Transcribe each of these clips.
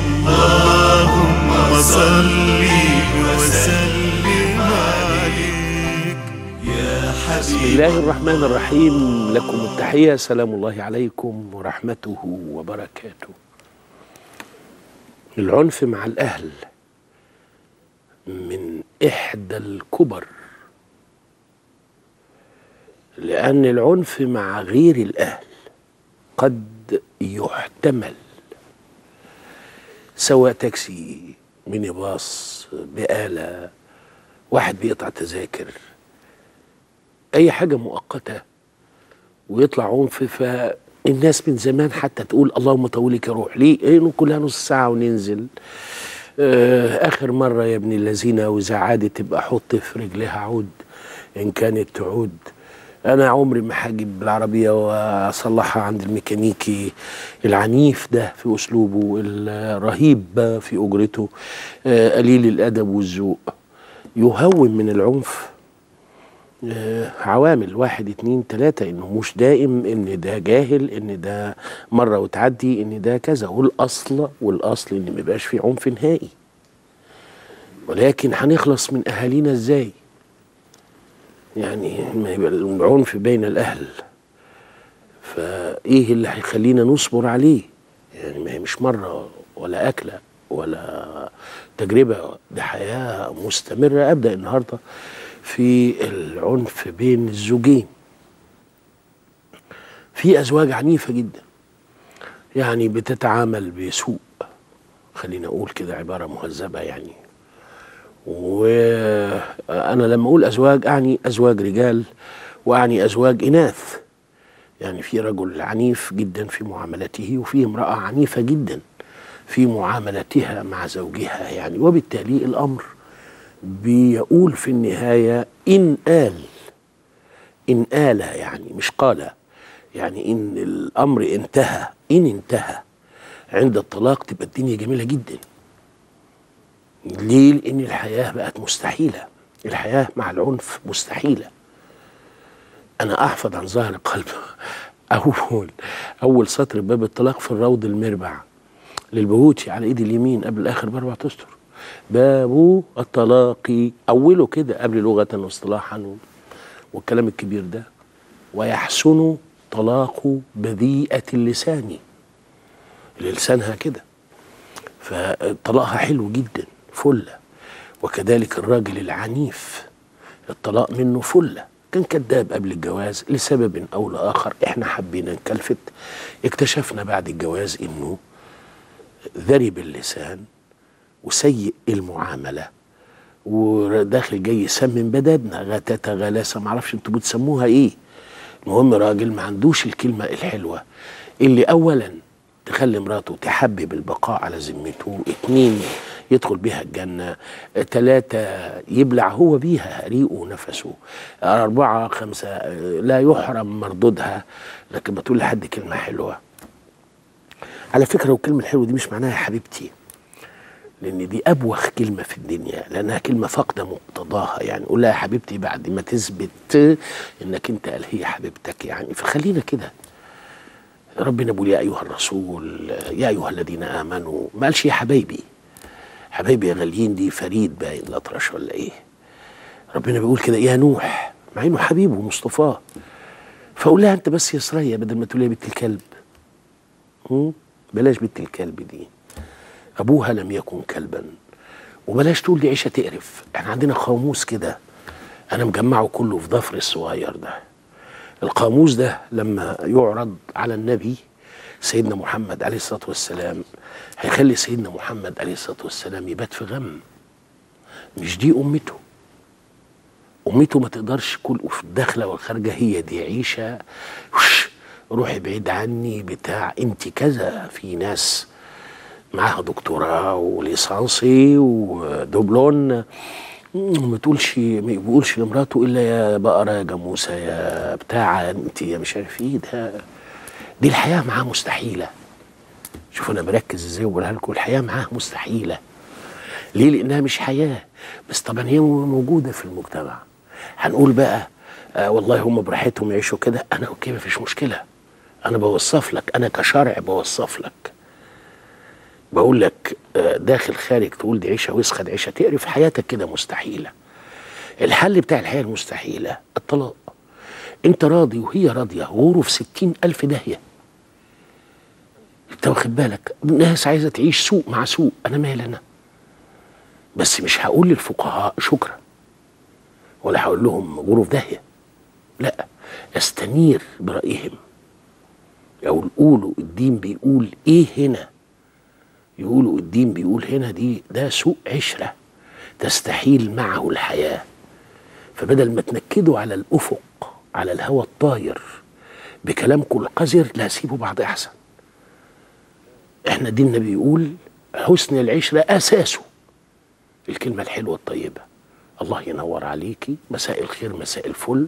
اللهم صل وسلم عليك يا بسم حبيب الله الرحمن الرحيم لكم التحية سلام الله عليكم ورحمته وبركاته العنف مع الأهل من إحدى الكبر لأن العنف مع غير الأهل قد يحتمل سواء تاكسي ميني باص بآلة واحد بيقطع تذاكر اي حاجه مؤقته ويطلع عنف فالناس من زمان حتى تقول اللهم طولك يا روح ليه إيه كلها نص ساعه وننزل آه اخر مره يا ابن الذين واذا عادت تبقى حط في رجلها عود ان كانت تعود انا عمري ما هجيب بالعربيه واصلحها عند الميكانيكي العنيف ده في اسلوبه الرهيب في اجرته آه قليل الادب والذوق يهون من العنف آه، عوامل واحد اتنين تلاتة انه مش دائم ان ده جاهل ان ده مرة وتعدي ان ده كذا والاصل والاصل ان ميبقاش في عنف نهائي ولكن هنخلص من اهالينا ازاي يعني ما يبقى العنف بين الاهل فايه اللي هيخلينا نصبر عليه يعني ما هي مش مرة ولا اكلة ولا تجربة دي حياة مستمرة ابدأ النهاردة في العنف بين الزوجين في ازواج عنيفه جدا يعني بتتعامل بسوء خلينا اقول كده عباره مهذبه يعني وانا لما اقول ازواج اعني ازواج رجال واعني ازواج اناث يعني في رجل عنيف جدا في معاملته وفي امراه عنيفه جدا في معاملتها مع زوجها يعني وبالتالي الامر بيقول في النهاية إن آل إن آل يعني مش قال يعني إن الأمر انتهى إن انتهى عند الطلاق تبقى الدنيا جميلة جدا ليه؟ لأن الحياة بقت مستحيلة الحياة مع العنف مستحيلة أنا أحفظ عن ظهر قلب أول أول سطر باب الطلاق في الروض المربع للبهوتي على إيد اليمين قبل آخر بأربع أسطر باب الطلاق أوله كده قبل لغة واصطلاحا والكلام الكبير ده ويحسن طلاق بذيئة اللسان اللي لسانها كده فطلاقها حلو جدا فلة وكذلك الراجل العنيف الطلاق منه فلة كان كذاب قبل الجواز لسبب أو لآخر احنا حبينا نكلفت اكتشفنا بعد الجواز انه ذرب اللسان وسيء المعامله وداخل جاي يسمم بدادنا غتاتة غلاسه معرفش انتوا بتسموها ايه المهم راجل ما عندوش الكلمه الحلوه اللي اولا تخلي مراته تحبب البقاء على ذمته اتنين يدخل بيها الجنة تلاتة يبلع هو بيها ريقه ونفسه أربعة خمسة لا يحرم مردودها لكن بتقول لحد كلمة حلوة على فكرة والكلمة الحلوة دي مش معناها يا حبيبتي لان دي ابوخ كلمه في الدنيا لانها كلمه فاقده مقتضاها يعني قول لها يا حبيبتي بعد ما تثبت انك انت قال هي حبيبتك يعني فخلينا كده ربنا بيقول يا ايها الرسول يا ايها الذين امنوا ما قالش يا حبايبي حبايبي يا غاليين دي فريد باين الاطرش ولا ايه ربنا بيقول كده يا نوح مع انه حبيبه ومصطفاه فقول لها انت بس يا سريه بدل ما تقول لي يا بنت الكلب هم؟ بلاش بنت الكلب دي ابوها لم يكن كلبا وبلاش تقول لي عيشه تقرف احنا عندنا قاموس كده انا مجمعه كله في ضفر الصغير ده القاموس ده لما يعرض على النبي سيدنا محمد عليه الصلاه والسلام هيخلي سيدنا محمد عليه الصلاه والسلام يبات في غم مش دي امته امته ما تقدرش كل في الداخله والخارجه هي دي عيشه وش روحي بعيد عني بتاع انت كذا في ناس معاها دكتوراه وليسانسي ودبلون ما تقولش ما بيقولش لمراته الا يا بقره يا جاموسه يا بتاع انت يا مش عارف ايه ده دي الحياه معاه مستحيله شوف انا مركز ازاي وبقولها لكم الحياه معاه مستحيله ليه لانها مش حياه بس طبعا هي موجوده في المجتمع هنقول بقى آه والله هم براحتهم يعيشوا كده انا اوكي مفيش مشكله انا بوصف لك انا كشرع بوصف لك بقول لك آه، داخل خارج تقول دي عيشه وسخه دي عيشه تقرف حياتك كده مستحيله الحل بتاع الحياه المستحيله الطلاق انت راضي وهي راضيه غوروا في ستين الف داهيه انت واخد بالك ناس عايزه تعيش سوق مع سوق انا مال انا بس مش هقول للفقهاء شكرا ولا هقول لهم غوروا في داهيه لا استنير برايهم او يقولوا الدين بيقول ايه هنا يقولوا الدين بيقول هنا دي ده سوء عشره تستحيل معه الحياه فبدل ما تنكدوا على الافق على الهوى الطاير بكلامكم القذر لا سيبوا بعض احسن احنا ديننا بيقول حسن العشره اساسه الكلمه الحلوه الطيبه الله ينور عليكي مساء الخير مساء الفل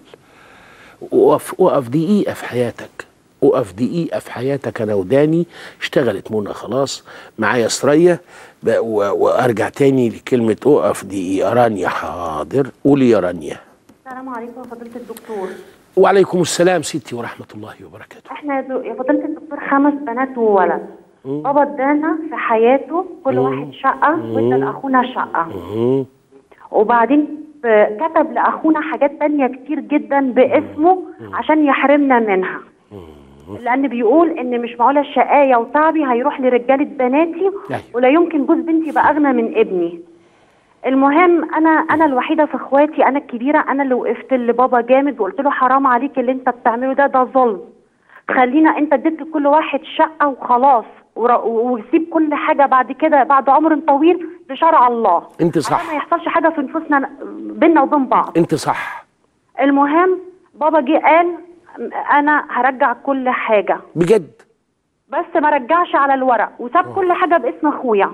وقف وقف دقيقه في حياتك وقف دقيقه في حياتك انا وداني اشتغلت منى خلاص معايا سرية ب- و- وارجع تاني لكلمه اقف دقيقه رانيا حاضر قولي يا رانيا السلام عليكم يا فضيلة الدكتور وعليكم السلام ستي ورحمه الله وبركاته احنا يا دو- يا فضيلة الدكتور خمس بنات وولد بابا ادانا في حياته كل واحد شقة وادى لاخونا شقة مم. وبعدين ب- كتب لاخونا حاجات تانية كتير جدا باسمه عشان يحرمنا منها لان بيقول ان مش معقوله الشقايه وتعبي هيروح لرجاله بناتي أيوة. ولا يمكن جوز بنتي يبقى اغنى من ابني المهم انا انا الوحيده في اخواتي انا الكبيره انا اللي وقفت لبابا جامد وقلت له حرام عليك اللي انت بتعمله ده ده ظلم خلينا انت اديت لكل واحد شقه وخلاص ور- وسيب كل حاجه بعد كده بعد عمر طويل بشرع الله انت صح. عشان ما يحصلش حاجه في نفوسنا بيننا وبين بعض انت صح المهم بابا جه قال انا هرجع كل حاجه بجد بس ما رجعش على الورق وساب كل حاجه باسم اخويا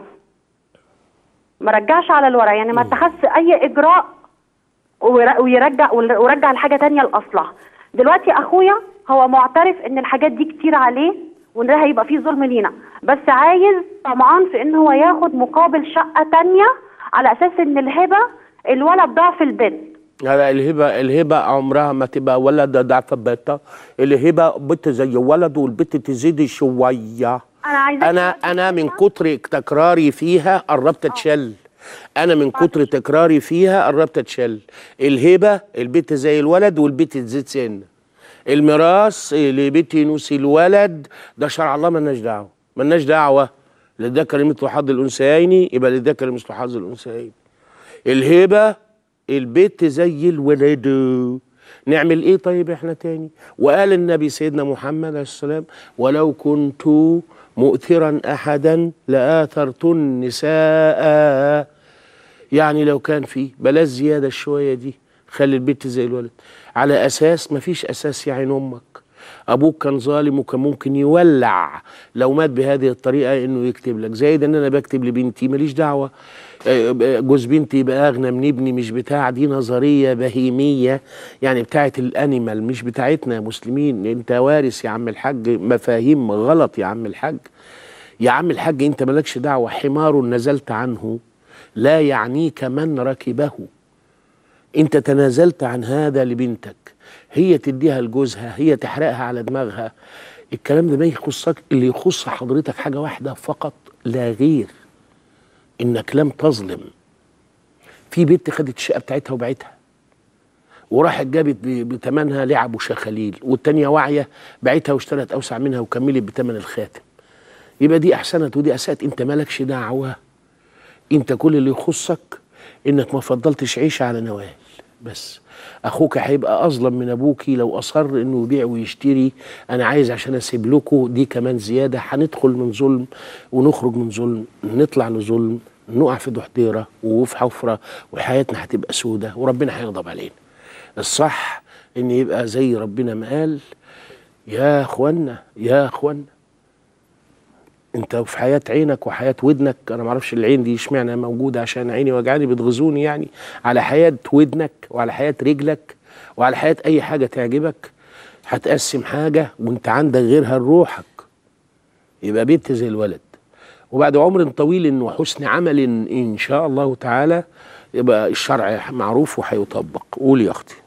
ما رجعش على الورق يعني ما اتخذش اي اجراء ور- ويرجع ورجع الحاجه تانية لاصلها دلوقتي اخويا هو معترف ان الحاجات دي كتير عليه وان ده هيبقى فيه ظلم لينا بس عايز طمعان في ان هو ياخد مقابل شقه تانية على اساس ان الهبه الولد ضعف البنت هذا الهبه الهبه عمرها ما تبقى ولد ضعف بيتها الهبه بنت زي ولد والبنت تزيد شويه انا عايزه انا انا من كتر تكراري فيها قربت اتشل انا من كتر تكراري فيها قربت اتشل الهبه البنت زي الولد والبنت تزيد سن الميراث اللي بنت ينوس الولد ده شرع الله ملناش دعوه ملناش دعوه للذكر مثل حظ الانثيين يبقى للذكر مثل حظ الانثيين الهبه البيت زي الولد نعمل ايه طيب احنا تاني وقال النبي سيدنا محمد عليه السلام ولو كنت مؤثرا احدا لاثرت النساء يعني لو كان في بلاش زياده الشويه دي خلي البيت زي الولد على اساس مفيش اساس يا عين امك ابوك كان ظالم وكان ممكن يولع لو مات بهذه الطريقه انه يكتب لك زي ده ان انا بكتب لبنتي ماليش دعوه آه، جوز بنتي يبقى اغنى من ابني مش بتاع دي نظريه بهيميه يعني بتاعت الانيمال مش بتاعتنا يا مسلمين انت وارث يا عم الحاج مفاهيم غلط يا عم الحاج يا عم الحاج انت مالكش دعوه حمار نزلت عنه لا يعنيك من ركبه انت تنازلت عن هذا لبنتك هي تديها لجوزها هي تحرقها على دماغها الكلام ده ما يخصك اللي يخص حضرتك حاجه واحده فقط لا غير انك لم تظلم في بنت خدت الشقه بتاعتها وباعتها وراحت جابت ب- بتمنها لعب وشخاليل والتانية واعية باعتها واشترت أوسع منها وكملت بتمن الخاتم يبقى دي أحسنت ودي أساءت أنت مالكش دعوة أنت كل اللي يخصك إنك ما فضلتش عيشة على نوال بس أخوك هيبقى أظلم من أبوكي لو أصر إنه يبيع ويشتري أنا عايز عشان أسيب لكم دي كمان زيادة هندخل من ظلم ونخرج من ظلم نطلع لظلم نقع في دحضيرة وفي حفرة وحياتنا هتبقى سودة وربنا هيغضب علينا الصح ان يبقى زي ربنا ما قال يا اخوانا يا اخوانا انت في حياه عينك وحياه ودنك انا ما اعرفش العين دي اشمعنى موجوده عشان عيني وجعاني بتغزوني يعني على حياه ودنك وعلى حياه رجلك وعلى حياه اي حاجه تعجبك هتقسم حاجه وانت عندك غيرها لروحك يبقى بنت زي الولد وبعد عمر طويل انه حسن عمل ان شاء الله تعالى يبقى الشرع معروف وهيطبق قول يا اختي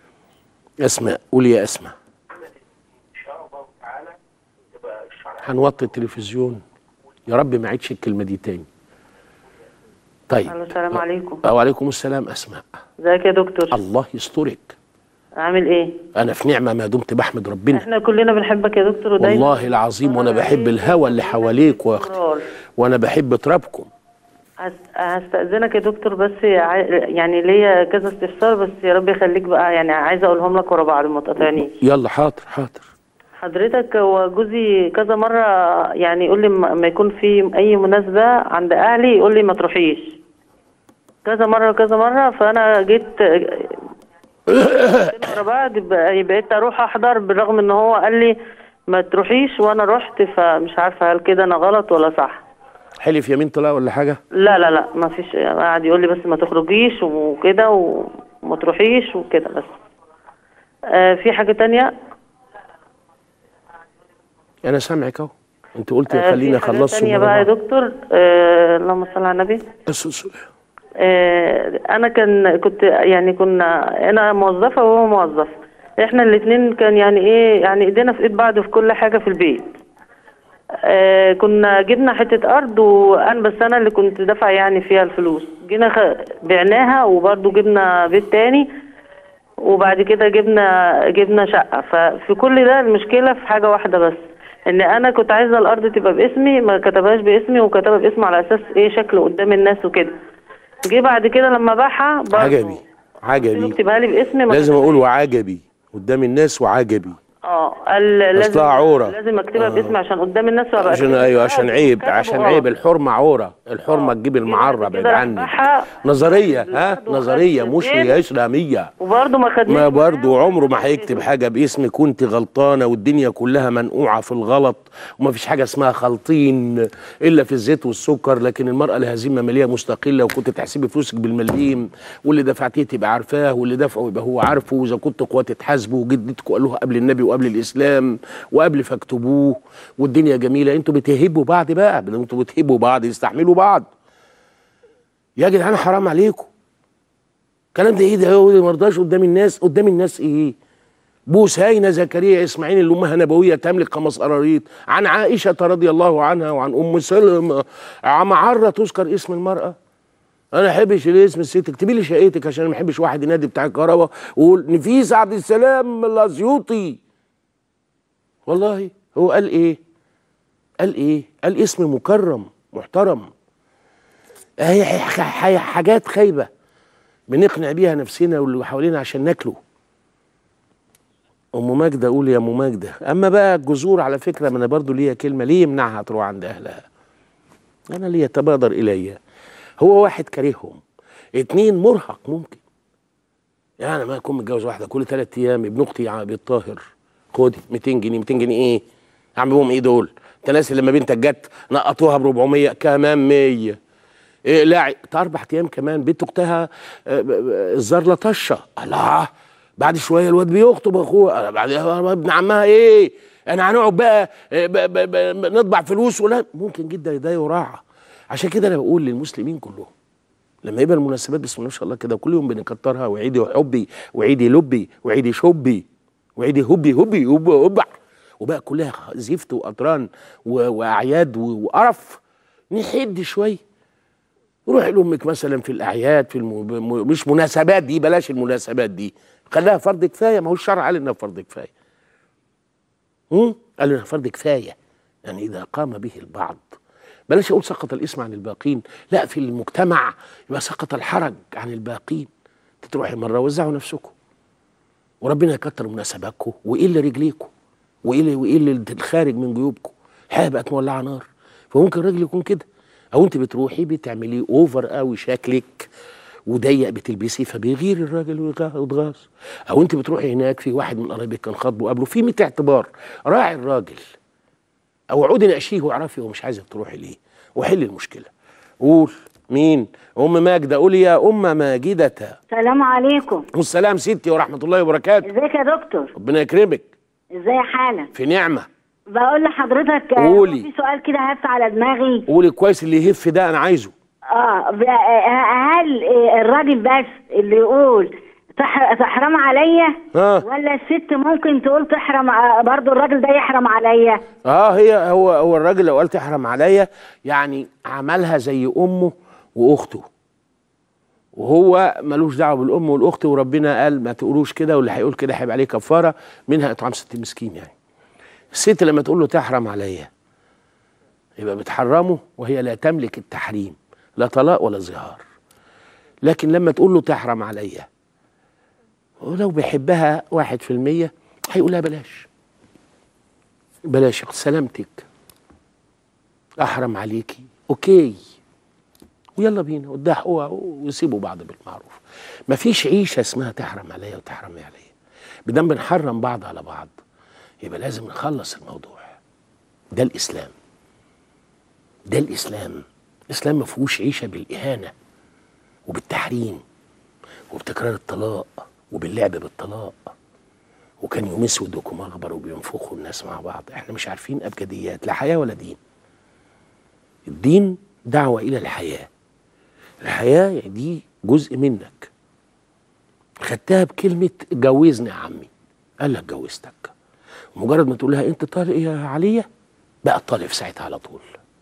اسماء قولي يا اسماء هنوطي التلفزيون يا رب ما عيدش الكلمه دي تاني طيب الو السلام عليكم وعليكم السلام اسماء ازيك يا دكتور الله يسترك عامل ايه انا في نعمه ما دمت بحمد ربنا احنا كلنا بنحبك يا دكتور ودايما والله العظيم وانا بحب الهوى اللي حواليك واختي استمرار. وانا بحب ترابكم هس- هستأذنك يا دكتور بس عاي- يعني ليا كذا استفسار بس يا رب يخليك بقى يعني عايزه اقولهم لك ورا بعض ما تقاطعنيش يلا حاضر حاضر حضرتك هو جوزي كذا مرة يعني يقول لي ما ما يكون في أي مناسبة عند أهلي يقول لي ما تروحيش كذا مرة كذا مرة فأنا جيت سنتين ورا بعض بقى- بقيت أروح أحضر بالرغم إن هو قال لي ما تروحيش وأنا رحت فمش عارفة هل كده أنا غلط ولا صح حلف يمين طلع ولا حاجه لا لا لا ما فيش قاعد يقول لي بس ما تخرجيش وكده وما تروحيش وكده بس آه في حاجة تانية انا سامعك اهو انت قلت آه، خليني في حاجة اخلصهم تانية ورا بقى يا بعض. دكتور آه اللهم صل على النبي بس- آه انا كان كنت يعني كنا انا موظفة وهو موظف احنا الاتنين كان يعني ايه يعني ايدينا في ايد بعض في كل حاجة في البيت آه كنا جبنا حتة ارض وانا بس انا اللي كنت دافعة يعني فيها الفلوس جينا خ... بعناها وبرضو جبنا بيت تاني وبعد كده جبنا جبنا شقة ففي كل ده المشكلة في حاجة واحدة بس ان انا كنت عايزة الارض تبقى باسمي ما كتبهاش باسمي وكتبها باسمي على اساس ايه شكل قدام الناس وكده جه بعد كده لما باعها برضه عجبي قلت له عجبي اكتبها لي باسمي ما لازم كتبهاش. اقول وعجبي قدام الناس وعجبي اه قال لازم أصلها عورة. لازم اكتبها باسمي عشان قدام الناس وابقى عشان كده. ايوه عشان عيب كتبوا عشان آه. عيب الحرمه عوره الحرمه آه. تجيب جه المعره بعد بعيد كده عني راح نظريه ها برضه نظريه خدت مش الزين. اسلاميه وبرضه ما خدنيش ما معاه برضو عمره ما وما هيكتب حاجة باسمك كنت غلطانة والدنيا كلها منقوعة في الغلط وما فيش حاجة اسمها خلطين إلا في الزيت والسكر لكن المرأة لها ذمة مالية مستقلة وكنت تحسبي فلوسك بالمليم واللي دفعتيه تبقى عارفاه واللي دفعه يبقى هو عارفه وإذا كنت قوات تحاسبه وجدتكم قالوها قبل النبي وقبل الإسلام وقبل فاكتبوه والدنيا جميلة انتوا بتهبوا بعض بقى انتوا بتهبوا بعض يستحملوا بعض يا جدعان حرام عليكم الكلام ده ايه ده هو ما رضاش قدام الناس قدام الناس ايه بوسهينة زكريا اسماعيل اللي امها نبويه تملك خمس قراريط عن عائشه رضي الله عنها وعن ام سلمة عم عره تذكر اسم المراه انا ما احبش الاسم الست اكتبي لي شقتك عشان ما احبش واحد ينادي بتاع الكهرباء ويقول نفيس عبد السلام الاسيوطي والله هو قال ايه قال ايه قال اسم مكرم محترم هي هي حاجات خايبه بنقنع بيها نفسنا واللي حوالينا عشان ناكله ام ماجده قول يا ام ماجده اما بقى الجذور على فكره ما انا برضو ليا كلمه ليه يمنعها تروح عند اهلها انا ليه يتبادر الي هو واحد كارههم اتنين مرهق ممكن يعني ما اكون متجوز واحده كل ثلاث ايام ابن اختي عم الطاهر خدي 200 جنيه 200 جنيه ايه اعمل بهم ايه دول انت ناس لما بنتك جت نقطوها ب 400 كمان 100 إيه لا اربع ايام كمان بنت اختها آه، ب- ب- الزار لطشه الله بعد شويه الواد بيخطب اخوه بعد ابن عمها ايه انا هنقعد بقى آه، ب- ب- ب- نطبع فلوس ولا ممكن جدا ده يراعى عشان كده انا بقول للمسلمين كلهم لما يبقى المناسبات بسم الله ما شاء الله كده كل يوم بنكترها وعيدي حبي وعيدي لبي وعيدي شبي وعيدي هبي هبي هبي هبع وبقى كلها زفت واطران و- واعياد و- وقرف نحد شويه روح لامك مثلا في الاعياد في الم... م- مش مناسبات دي بلاش المناسبات دي خليها فرض كفايه ما هو الشرع قال انها فرض كفايه هم؟ قال انها فرض كفايه يعني اذا قام به البعض بلاش اقول سقط الاسم عن الباقين لا في المجتمع يبقى سقط الحرج عن الباقين تروحي مره وزعوا نفسكم وربنا يكتر مناسباتكم ويقل رجليكم ويقل ويقل الخارج من جيوبكم الحياه بقت مولعه نار فممكن الراجل يكون كده او انت بتروحي بتعملي اوفر قوي شكلك وضيق بتلبسي فبيغير الراجل ويغ- ويتغاظ او انت بتروحي هناك في واحد من قرايبك كان خاطبه قبله في 100 اعتبار راعي الراجل او عودي نقشيه واعرفي هو مش عايزك تروحي ليه وحل المشكله قول مين ام ماجده قولي يا ام ماجده السلام عليكم والسلام ستي ورحمه الله وبركاته ازيك يا دكتور ربنا يكرمك ازاي حالك في نعمه بقول لحضرتك آه، قولي. في سؤال كده هف على دماغي قولي كويس اللي يهف ده انا عايزه اه ب- آه، هل آه، الراجل بس اللي يقول تح- تحرم عليا آه. ولا الست ممكن تقول تحرم ع- برضو الراجل ده يحرم عليا اه هي هو هو الراجل لو قال تحرم عليا يعني عملها زي امه واخته وهو ملوش دعوه بالام والاخت وربنا قال ما تقولوش كده واللي هيقول كده هيبقى عليه كفاره منها اطعام ست مسكين يعني الست لما تقول له تحرم عليا يبقى بتحرمه وهي لا تملك التحريم لا طلاق ولا ظهار لكن لما تقول له تحرم عليا ولو بيحبها واحد في المية هيقول لها بلاش بلاش سلامتك احرم عليكي اوكي ويلا بينا وتضحوا ويسيبوا بعض بالمعروف مفيش عيشه اسمها تحرم عليا وتحرمي عليا بدم بنحرم بعض على بعض يبقى لازم نخلص الموضوع ده الاسلام ده الاسلام الاسلام ما فيهوش عيشه بالاهانه وبالتحريم وبتكرار الطلاق وباللعب بالطلاق وكان يوم اسود وكم اخبر وبينفخوا الناس مع بعض احنا مش عارفين ابجديات لا حياه ولا دين الدين دعوه الى الحياه الحياه يعني دي جزء منك خدتها بكلمه جوزني يا عمي قال لك جوزتك مجرد ما تقول لها انت طالق يا عليا بقى طالق في ساعتها على طول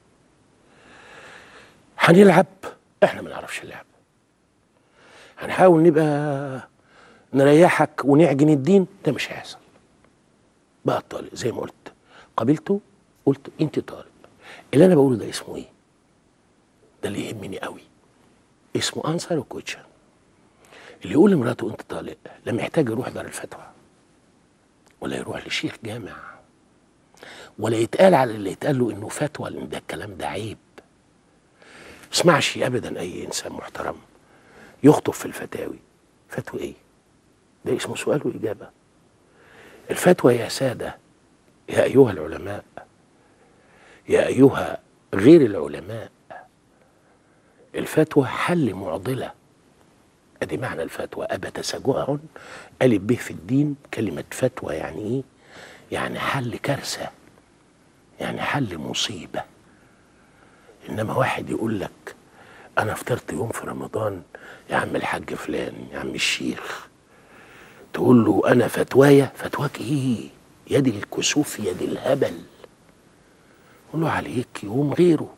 هنلعب احنا ما نعرفش اللعب هنحاول نبقى نريحك ونعجن الدين ده مش هيحصل بقى الطالق زي ما قلت قابلته قلت انت طالق اللي انا بقوله ده اسمه ايه ده اللي يهمني قوي اسمه انسر وكوتشن اللي يقول لمراته انت طالق لا محتاج يروح دار الفتوى ولا يروح لشيخ جامع ولا يتقال على اللي يتقال له انه فتوى لان ده الكلام ده عيب اسمعش ابدا اي انسان محترم يخطب في الفتاوي فتوى ايه ده اسمه سؤال واجابه الفتوى يا ساده يا ايها العلماء يا ايها غير العلماء الفتوى حل معضله ادي معنى الفتوى ابى تسجع الف به في الدين كلمه فتوى يعني ايه يعني حل كارثه يعني حل مصيبه انما واحد يقول لك انا فطرت يوم في رمضان يا عم الحاج فلان يا عم الشيخ تقول له انا فتوايا فتواك ايه يد الكسوف يد الهبل قول له عليك يوم غيره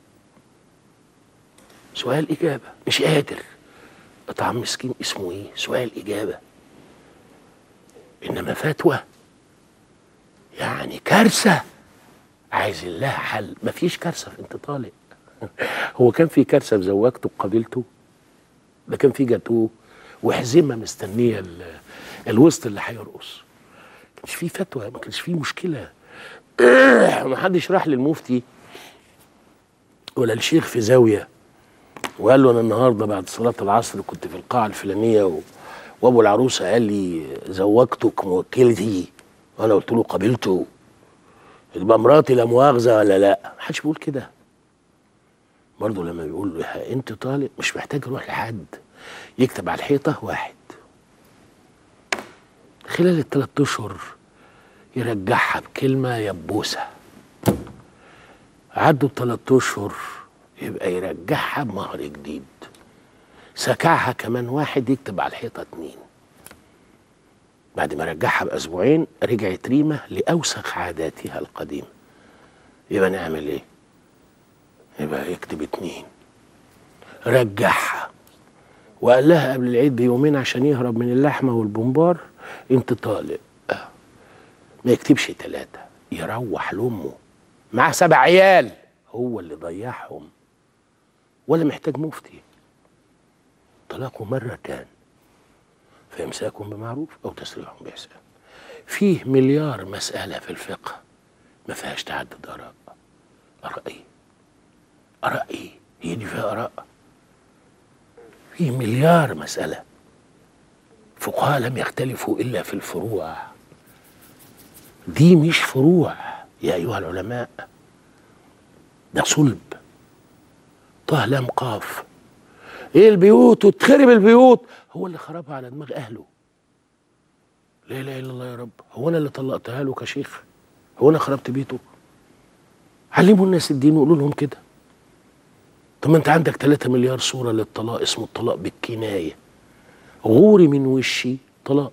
سؤال اجابه مش قادر طعم مسكين اسمه ايه سؤال اجابه انما فتوى يعني كارثه عايز لها حل مفيش كارثه في انت طالق هو كان في كارثه في زوجته وقابلته ده كان في جاتوه وحزمه مستنيه ال- الوسط اللي هيرقص ما كانش في فتوى ما كانش في مشكله ما حدش راح للمفتي ولا الشيخ في زاويه وقال له انا النهارده بعد صلاه العصر كنت في القاعه الفلانيه و... وابو العروسه قال لي زوجتك موكلتي وانا قلت له قابلته يبقى مراتي لا مؤاخذه ولا لا ما حدش بيقول كده برضه لما بيقول له "ها انت طالق مش محتاج يروح لحد يكتب على الحيطه واحد خلال الثلاث اشهر يرجعها بكلمه يبوسه عدوا الثلاث اشهر يبقى يرجعها بمهر جديد سكعها كمان واحد يكتب على الحيطه اتنين بعد ما رجعها باسبوعين رجعت ريمه لاوسخ عاداتها القديمه يبقى نعمل ايه يبقى يكتب اتنين رجعها وقال لها قبل العيد بيومين عشان يهرب من اللحمه والبومبار انت طالق آه. ما يكتبش ثلاثه يروح لامه معاه سبع عيال هو اللي ضيعهم ولا محتاج مفتي طلاقه مرتان فامساك بمعروف او تسريح باحسان فيه مليار مساله في الفقه ما فيهاش تعدد اراء اراء ايه اراء ايه هي دي فيها اراء في مليار مساله فقهاء لم يختلفوا الا في الفروع دي مش فروع يا ايها العلماء ده صلب طه لام قاف ايه البيوت وتخرب البيوت هو اللي خربها على دماغ اهله لا اله الا الله يا رب هو انا اللي طلقتها له كشيخ هو انا خربت بيته علموا الناس الدين وقولوا لهم كده طب ما انت عندك 3 مليار صوره للطلاق اسمه الطلاق بالكنايه غوري من وشي طلاق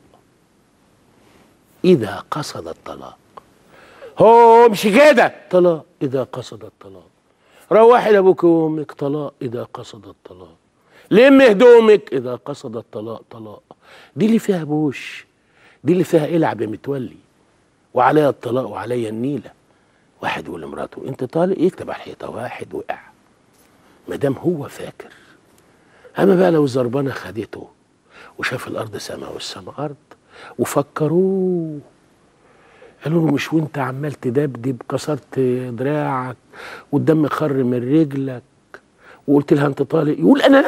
اذا قصد الطلاق هو مش كده طلاق اذا قصد الطلاق روحي لابوك وامك طلاق اذا قصد الطلاق لم هدومك اذا قصد الطلاق طلاق دي اللي فيها بوش دي اللي فيها العب يا متولي وعليا الطلاق وعليا النيله واحد يقول لمراته انت طالق يكتب على الحيطه واحد وقع ما دام هو فاكر اما بقى لو الزربانه خدته وشاف الارض سماء والسماء ارض وفكروه قالوا له مش وانت عمال تدبدب كسرت دراعك والدم خر من رجلك وقلت لها انت طالق يقول انا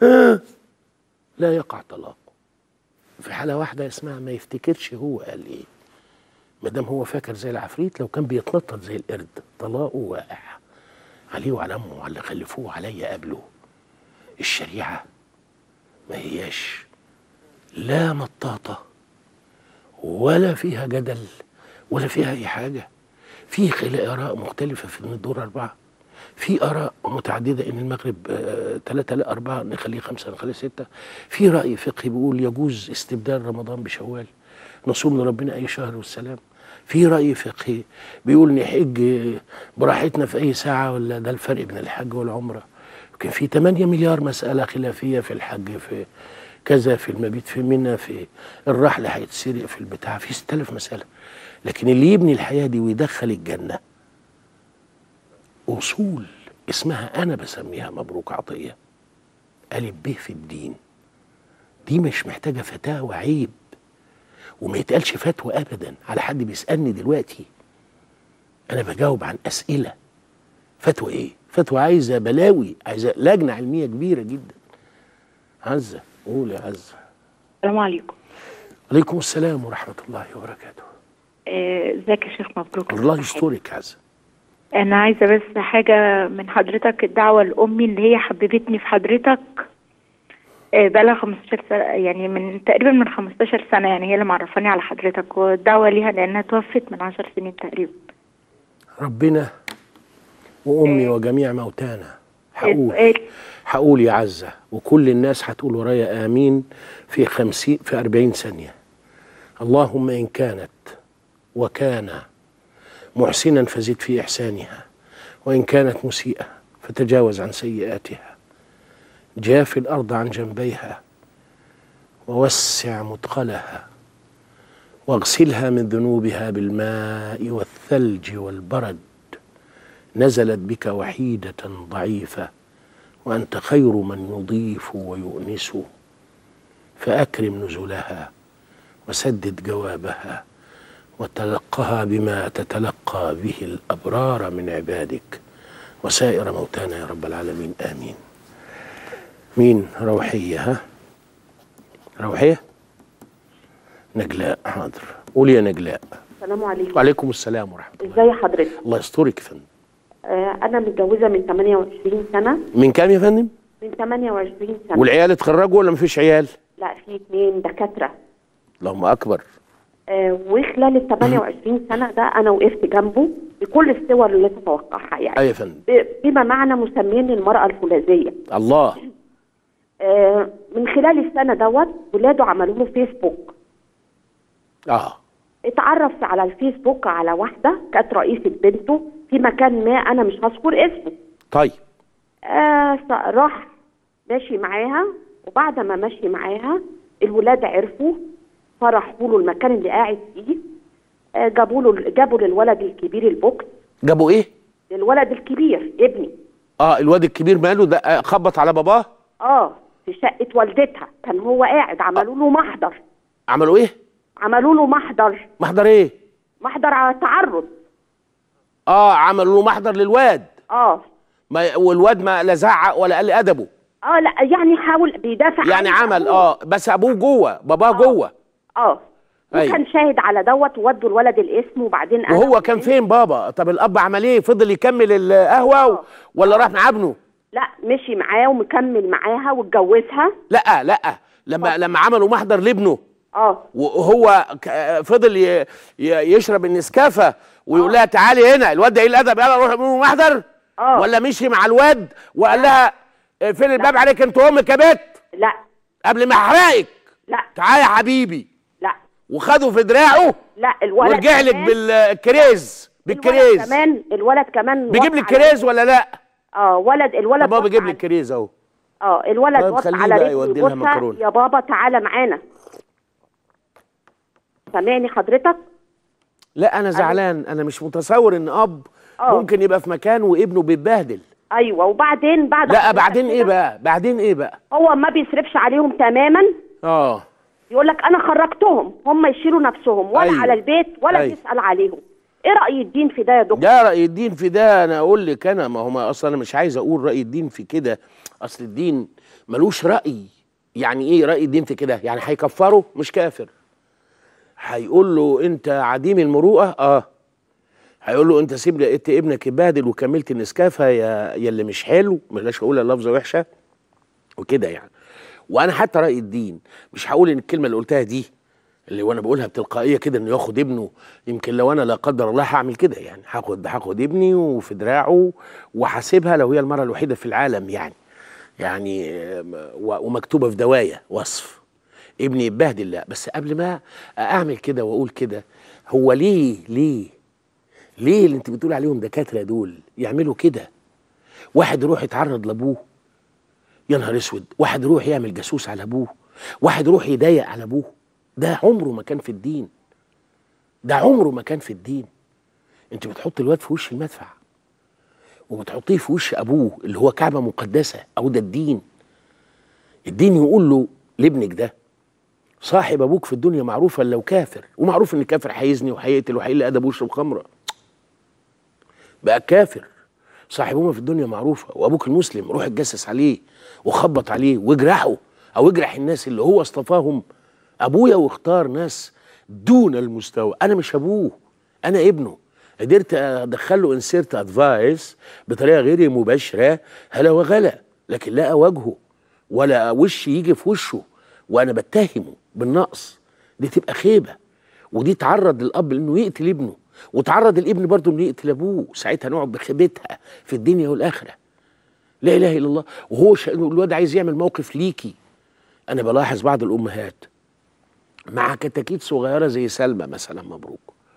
لا يقع طلاقه في حاله واحده اسمها ما يفتكرش هو قال ايه ما دام هو فاكر زي العفريت لو كان بيتنطط زي القرد طلاقه واقع عليه وعلى امه وعلى اللي خلفوه عليا قبله الشريعه ما هياش لا مطاطه ولا فيها جدل ولا فيها اي حاجه في خلاء اراء مختلفه في ان الدور اربعه في اراء متعدده ان المغرب ثلاثه لا اربعه نخليه خمسه نخليه سته في راي فقهي بيقول يجوز استبدال رمضان بشوال نصوم لربنا اي شهر والسلام في راي فقهي بيقول نحج براحتنا في اي ساعه ولا ده الفرق بين الحج والعمره يمكن في 8 مليار مساله خلافيه في الحج في كذا في المبيت في منى في الرحله هيتسرق في البتاع في 6000 مساله لكن اللي يبني الحياه دي ويدخل الجنه اصول اسمها انا بسميها مبروك عطيه الف ب في الدين دي مش محتاجه فتاوى عيب وما يتقالش فتوى ابدا على حد بيسالني دلوقتي انا بجاوب عن اسئله فتوى ايه فتوى عايزه بلاوي عايزه لجنه علميه كبيره جدا عزه قول يا عزه السلام عليكم عليكم السلام ورحمه الله وبركاته آه، ازيك يا شيخ مبروك الله يسترك يا عزه انا عايزه بس حاجه من حضرتك الدعوه لامي اللي هي حببتني في حضرتك آه، بقالها 15 سنه يعني من تقريبا من 15 سنه يعني هي اللي معرفاني على حضرتك والدعوه ليها لانها توفت من 10 سنين تقريبا ربنا وامي وجميع موتانا هقول السؤال هقول يا عزه وكل الناس هتقول ورايا امين في خمسين في أربعين ثانيه اللهم ان كانت وكان محسنا فزد في احسانها وان كانت مسيئه فتجاوز عن سيئاتها جاف الارض عن جنبيها ووسع مدخلها واغسلها من ذنوبها بالماء والثلج والبرد نزلت بك وحيده ضعيفه وانت خير من يضيف ويؤنس فاكرم نزلها وسدد جوابها وتلقها بما تتلقى به الابرار من عبادك وسائر موتانا يا رب العالمين امين مين روحيه ها روحيه نجلاء حاضر قولي يا نجلاء السلام عليكم وعليكم السلام ورحمه الله ازي حضرتك الله يسترك يا فندم آه انا متجوزه من 28 سنه من كام يا فندم من 28 سنه والعيال اتخرجوا ولا مفيش عيال لا في اثنين دكاتره اللهم اكبر آه وخلال ال 28 سنه ده انا وقفت جنبه بكل الصور اللي تتوقعها يعني ايوه يا فندم ب- بما معنى مسمين المراه الفولاذيه الله آه من خلال السنه دوت ولاده عملوا له فيسبوك اه اتعرف على الفيسبوك على واحده كانت رئيسه بنته في مكان ما انا مش هذكر اسمه طيب آه ف- راح ماشي معاها وبعد ما ماشي معاها الولاد عرفوا فرحوا له المكان اللي قاعد فيه آه جابوا له جابوا للولد الكبير البوكس جابوا ايه للولد الكبير ابني اه الواد الكبير ماله ده آه، خبط على باباه اه في شقه والدتها كان هو قاعد عملوا له محضر عملوا ايه عملوا له محضر محضر ايه محضر على تعرض اه عملوا له محضر للواد اه ما والواد ما لا زعق ولا قال ادبه اه لا يعني حاول بيدافع يعني عن عمل أبوه. اه بس ابوه جوه باباه جوه اه أيوة. وكان شاهد على دوت وودوا الولد الاسم وبعدين أنا وهو كان فين بابا طب الاب عمل ايه فضل يكمل القهوه و... ولا راح مع ابنه لا مشي معاه ومكمل معاها واتجوزها لا لا لما لما عملوا محضر لابنه اه وهو ك- فضل ي... ي... يشرب النسكافه ويقول لها تعالي هنا الواد ده ايه الادب يلا روح اعملوا محضر اه ولا مشي مع الواد وقال لها اقفلي الباب عليك انت وامك يا بت لا قبل ما احرقك لا تعالى يا حبيبي لا وخده في دراعه لا الولد ورجع لك كمان- بالكريز الولد بالكريز كمان الولد كمان بيجيب وقع لك على- كريز ولا لا؟ اه ولد الولد طب هو وقع بيجيب على- لك كريز اهو اه الولد طيب وقع خليه على بقى رجله يودي لها يبصها، مكرونة. يا بابا تعالى معانا سامعني حضرتك لا انا زعلان انا مش متصور ان اب آه. ممكن يبقى في مكان وابنه بيتبهدل ايوه وبعدين بعد لا حضرتك بعدين ايه كده، بقى بعدين ايه بقى هو ما بيصرفش عليهم تماما اه يقول لك انا خرجتهم هم يشيلوا نفسهم ولا أيوة. على البيت ولا أيوة. بيسال عليهم ايه راي الدين في ده يا دكتور ده رأي الدين في ده انا اقول لك انا ما هو ما اصلا انا مش عايز اقول رأي الدين في كده اصل الدين ملوش رأي يعني ايه رأي الدين في كده يعني هيكفره مش كافر هيقول له انت عديم المروءة اه هيقول له انت سيب لقيت ابنك يبهدل وكملت النسكافة يا يا اللي مش حلو بلاش اقول لفظة وحشة وكده يعني وانا حتى رأي الدين مش هقول ان الكلمة اللي قلتها دي اللي وانا بقولها بتلقائيه كده انه ياخد ابنه يمكن لو انا لا قدر الله هعمل كده يعني هاخد هاخد ابني وفي دراعه وهسيبها لو هي المره الوحيده في العالم يعني يعني آم، و- ومكتوبه في دوايه وصف ابني يتبهدل لا بس قبل ما اعمل كده واقول كده هو ليه ليه ليه اللي انت بتقول عليهم دكاتره دول يعملوا كده واحد يروح يتعرض لابوه يا نهار اسود واحد يروح يعمل جاسوس على ابوه واحد يروح يضايق على ابوه ده عمره ما كان في الدين ده عمره ما كان في الدين انت بتحط الواد في وش المدفع وبتحطيه في وش ابوه اللي هو كعبه مقدسه او ده الدين الدين يقول له لابنك ده صاحب ابوك في الدنيا معروفا لو كافر ومعروف ان الكافر هيزني وهيقتل وهيقل ادب ويشرب خمره بقى كافر صاحب امه في الدنيا معروفه وابوك المسلم روح اتجسس عليه وخبط عليه واجرحه او اجرح الناس اللي هو اصطفاهم ابويا واختار ناس دون المستوى انا مش ابوه انا ابنه قدرت ادخله انسيرت ادفايس بطريقه غير مباشره هلا وغلا لكن لا اواجهه ولا وش يجي في وشه وانا بتهمه بالنقص دي تبقى خيبه ودي تعرض للاب انه يقتل ابنه وتعرض الابن برضه انه يقتل ابوه ساعتها نقعد بخيبتها في الدنيا والاخره لا اله الا الله وهو ش... الواد عايز يعمل موقف ليكي انا بلاحظ بعض الامهات مع كتاكيت صغيره زي سلمى مثلا مبروك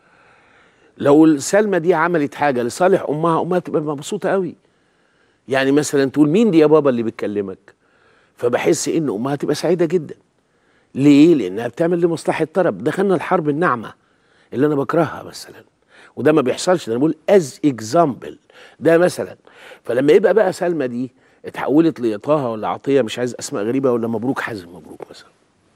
لو سلمى دي عملت حاجه لصالح امها امها تبقى مبسوطه قوي يعني مثلا تقول مين دي يا بابا اللي بتكلمك فبحس ان امها تبقى سعيده جدا ليه لانها بتعمل لمصلحه طرف دخلنا الحرب الناعمه اللي انا بكرهها مثلا وده ما بيحصلش ده انا بقول از اكزامبل ده مثلا فلما يبقى بقى سلمى دي اتحولت لطه ولا عطيه مش عايز اسماء غريبه ولا مبروك حازم مبروك مثلا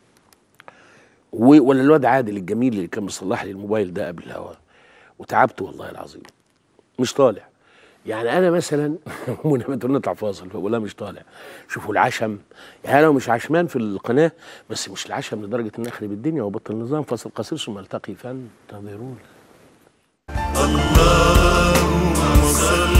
و- ولا الواد عادل الجميل اللي كان مصلح لي الموبايل ده قبل الهوا وتعبت والله العظيم مش طالع يعني انا مثلا منى بتقول نطلع فاصل فبقول لها مش طالع شوفوا العشم يعني انا مش عشمان في القناه بس مش العشم لدرجه ان اخرب الدنيا وبطل النظام فاصل قصير ثم التقي فانتظرونا اللهم صل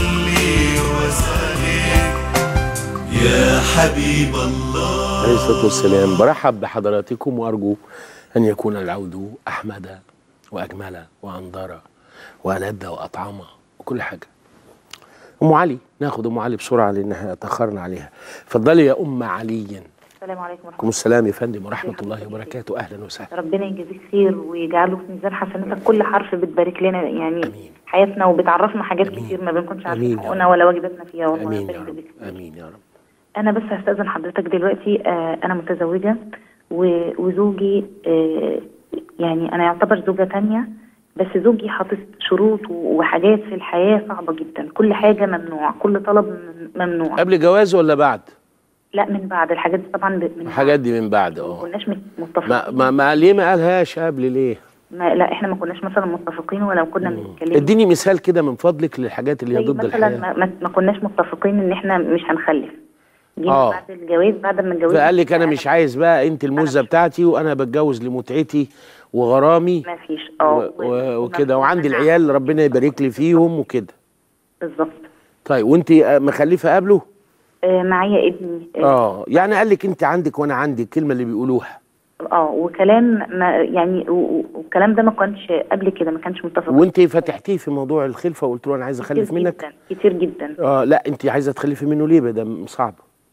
وسلم يا حبيب الله عليه الصلاه والسلام برحب بحضراتكم وارجو ان يكون العود احمد واجمل وانظر والد واطعم وكل حاجه ام علي ناخد ام علي بسرعه لان احنا اتاخرنا عليها اتفضلي يا ام علي السلام عليكم ورحمة عليكم السلام يا فندم ورحمه الله وبركاته اهلا وسهلا ربنا يجازيك خير ويجعله في ميزان حسناتك كل حرف بتبارك لنا يعني آمين. حياتنا وبتعرفنا حاجات آمين. كتير ما بنكونش آمين عارفين يا حقوقنا رب. ولا واجباتنا فيها والله امين ربنا يا رب يجازيك خير. امين يا رب انا بس هستاذن حضرتك دلوقتي آه انا متزوجه و- وزوجي آه يعني انا يعتبر زوجه تانية بس زوجي حاطط شروط و- وحاجات في الحياه صعبه جدا كل حاجه ممنوع كل طلب مم- ممنوع قبل جواز ولا بعد لا من بعد الحاجات دي طبعا ب- من الحاجات دي من بعد ما اه كناش مت- ما, متفقين ما, ما ليه ما قالهاش قبل ليه ما لا احنا ما كناش مثلا متفقين ولو كنا بنتكلم اديني مثال كده من فضلك للحاجات اللي هي زي ضد مثلا الحياه ما, ما- ما كناش متفقين ان احنا مش هنخلف جينا آه. بعد الجواز بعد ما اتجوزنا فقال لك انا مش عايز بقى انت الموزه مش- بتاعتي وانا بتجوز لمتعتي وغرامي ما فيش و- اه و- وكده وعندي العيال ربنا يبارك لي فيهم وكده بالظبط طيب وانت آه، مخلفه قبله آه معايا ابني اه اه يعني قال لك انت عندك وانا عندي الكلمه اللي بيقولوها آه، وكلام ما يعني و- و- والكلام ده ما كانش قبل كده ما كانش متفق وانت فتحتيه في موضوع الخلفه وقلت له انا عايز اخلف كتير منك جدا كتير جدا اه لا انت عايزه تخلفي منه ليه بقى ده م- صعب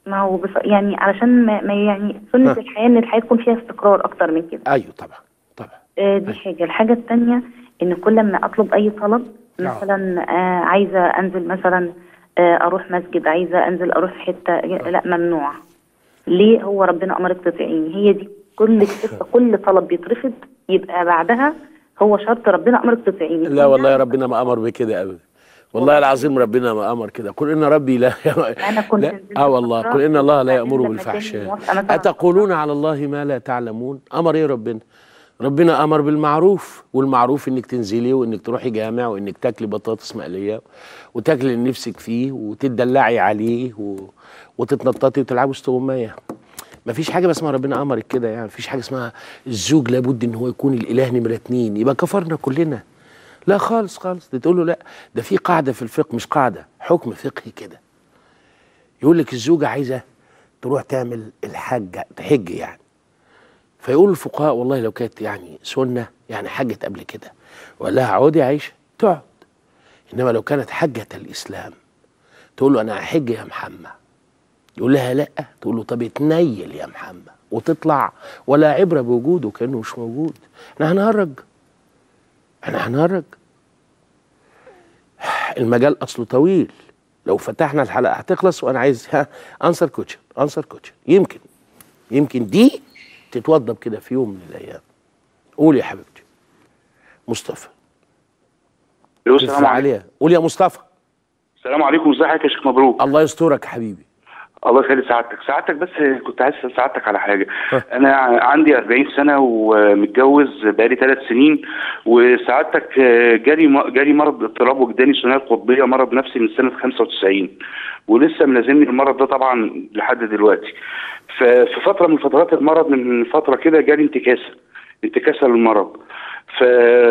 ما هو بص... يعني علشان ما, ما يعني سنة ها. الحياة ان الحياة يكون فيها استقرار اكتر من كده ايوه طبعا طبعا آه دي حاجة الحاجة التانية ان كل ما اطلب اي طلب نعم. مثلا آه عايزة انزل مثلا آه اروح مسجد عايزة انزل اروح حتة لا ممنوع ليه هو ربنا امرك تطيعيني هي دي كل القصة كل طلب بيترفض يبقى بعدها هو شرط ربنا امرك تطيعيني لا والله ربنا ما امر بكده ابدا والله العظيم ربنا ما امر كده قل ان ربي لا انا كنت لا نزلت اه والله فترة قل ان الله لا وبعدين يامر لما بالفحشاء اداني موافقة مثلاً اتقولون على الله ما لا تعلمون امر ايه ربنا ربنا امر بالمعروف والمعروف انك تنزلي وانك تروحي جامع وانك تاكلي بطاطس مقليه وتاكلي اللي نفسك فيه وتدلعي عليه و... وتتنططي وتلعبوا استغمايه ما فيش حاجه اسمها ربنا امرك كده يعني مفيش حاجه اسمها الزوج لابد ان هو يكون الاله نمره اتنين يبقى كفرنا كلنا لا خالص خالص ده تقول له لا ده في قاعده في الفقه مش قاعده حكم فقهي كده يقول لك الزوجه عايزه تروح تعمل الحجه تحج يعني فيقول الفقهاء والله لو كانت يعني سنه يعني حجت قبل كده وقال لها عودي يا عيشه تقعد انما لو كانت حجه الاسلام تقول له انا هحج يا محمد يقول لها لا تقول له طب اتنيل يا محمد وتطلع ولا عبره بوجوده كانه مش موجود احنا هنهرج احنا هنهرج المجال اصله طويل لو فتحنا الحلقه هتخلص وانا عايز ها انسر كوتشن انسر كوتشن يمكن يمكن دي تتوضب كده في يوم من الايام قول يا حبيبتي مصطفى الو تدفع السلام عليكم عليها قول يا مصطفى السلام عليكم ازي حضرتك يا شيخ مبروك الله يسترك يا حبيبي الله يخلي سعادتك سعادتك بس كنت عايز اسال سعادتك على حاجه ها. انا عندي 40 سنه ومتجوز بقالي ثلاث سنين وسعادتك جالي م- جالي مرض اضطراب وجداني ثنائي القطبيه مرض نفسي من سنه 95 ولسه ملازمني المرض ده طبعا لحد دلوقتي ففي فتره من فترات المرض من فتره كده جالي انتكاسه انتكاسه للمرض ف